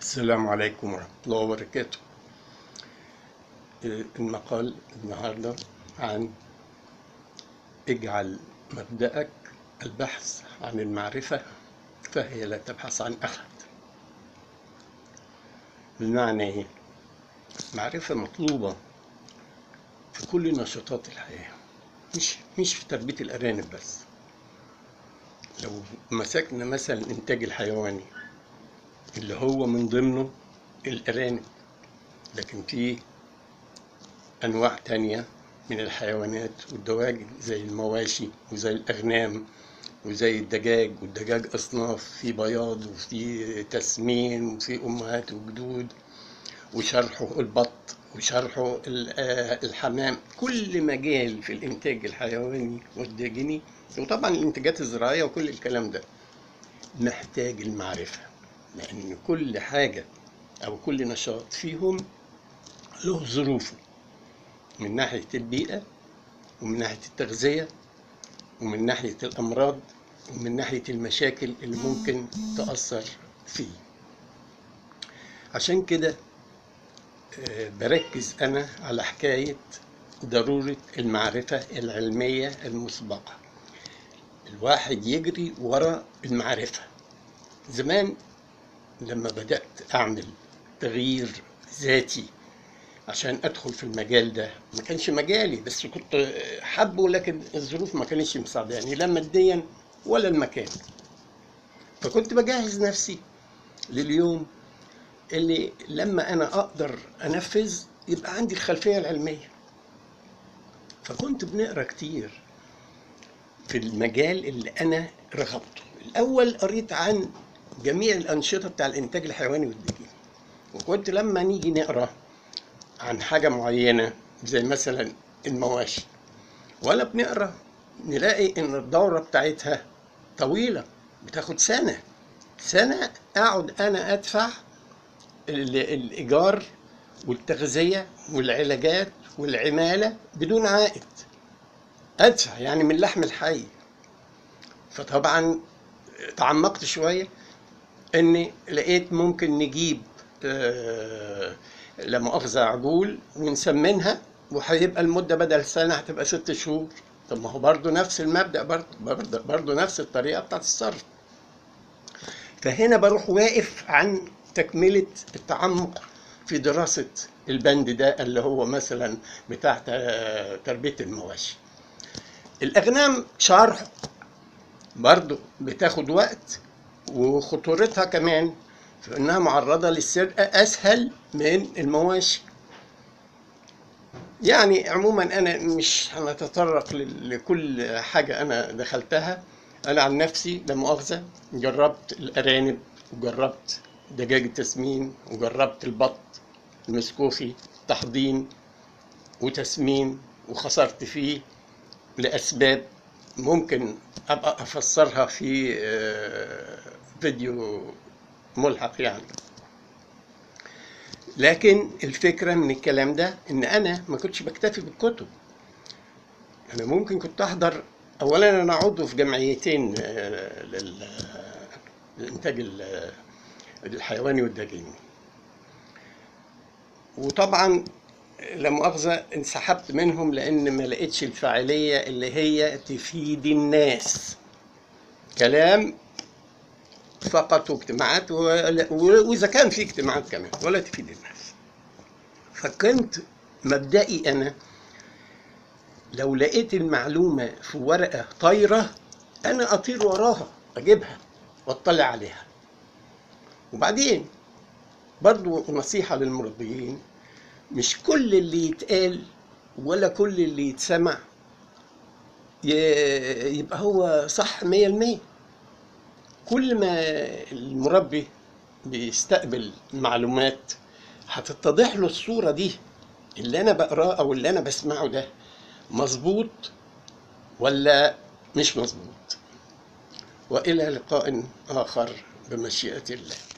السلام عليكم ورحمة الله وبركاته المقال النهاردة عن اجعل مبدأك البحث عن المعرفة فهي لا تبحث عن أحد بمعنى إيه؟ معرفة مطلوبة في كل نشاطات الحياة مش مش في تربية الأرانب بس لو مسكنا مثلا الإنتاج الحيواني اللي هو من ضمنه الأرانب لكن في أنواع تانية من الحيوانات والدواجن زي المواشي وزي الأغنام وزي الدجاج والدجاج أصناف في بياض وفي تسمين وفي أمهات وجدود وشرحه البط وشرحه الحمام كل مجال في الإنتاج الحيواني والداجني وطبعا الإنتاجات الزراعية وكل الكلام ده محتاج المعرفة لأن كل حاجة أو كل نشاط فيهم له ظروفه من ناحية البيئة ومن ناحية التغذية ومن ناحية الأمراض ومن ناحية المشاكل اللي ممكن تأثر فيه عشان كده بركز أنا على حكاية ضرورة المعرفة العلمية المسبقة الواحد يجري ورا المعرفة زمان لما بدأت أعمل تغيير ذاتي عشان أدخل في المجال ده ما كانش مجالي بس كنت حابه لكن الظروف ما كانتش مساعداني لا ماديا ولا المكان فكنت بجهز نفسي لليوم اللي لما أنا أقدر أنفذ يبقى عندي الخلفية العلمية فكنت بنقرا كتير في المجال اللي أنا رغبته الأول قريت عن جميع الأنشطة بتاع الإنتاج الحيواني والدجيني وكنت لما نيجي نقرأ عن حاجة معينة زي مثلا المواشي ولا بنقرأ نلاقي إن الدورة بتاعتها طويلة بتاخد سنة سنة أقعد أنا أدفع الإيجار والتغذية والعلاجات والعمالة بدون عائد أدفع يعني من لحم الحي فطبعا تعمقت شوية اني لقيت ممكن نجيب آه لا مؤاخذة عجول ونسمنها وهيبقى المدة بدل سنة هتبقى ست شهور طب ما هو برضه نفس المبدأ برضه برضه, برضه نفس الطريقة بتاعت الصرف فهنا بروح واقف عن تكملة التعمق في دراسة البند ده اللي هو مثلا بتاع تربية المواشي الأغنام شرحه برضه بتاخد وقت وخطورتها كمان في انها معرضة للسرقة اسهل من المواشي يعني عموما انا مش هنتطرق لكل حاجة انا دخلتها انا عن نفسي لا مؤاخذة جربت الارانب وجربت دجاج التسمين وجربت البط المسكوفي تحضين وتسمين وخسرت فيه لاسباب ممكن ابقى افسرها في فيديو ملحق يعني لكن الفكره من الكلام ده ان انا ما كنتش بكتفي بالكتب انا ممكن كنت احضر اولا انا عضو في جمعيتين للانتاج الحيواني والدجيني وطبعا لا مؤاخذة انسحبت منهم لأن ما لقيتش الفاعلية اللي هي تفيد الناس كلام فقط واجتماعات وإذا كان في اجتماعات كمان ولا تفيد الناس فكنت مبدئي أنا لو لقيت المعلومة في ورقة طايرة أنا أطير وراها أجيبها وأطلع عليها وبعدين برضو نصيحة للمربيين مش كل اللي يتقال ولا كل اللي يتسمع يبقى هو صح مية المية كل ما المربي بيستقبل معلومات هتتضح له الصورة دي اللي أنا بقراه أو اللي أنا بسمعه ده مظبوط ولا مش مظبوط وإلى لقاء آخر بمشيئة الله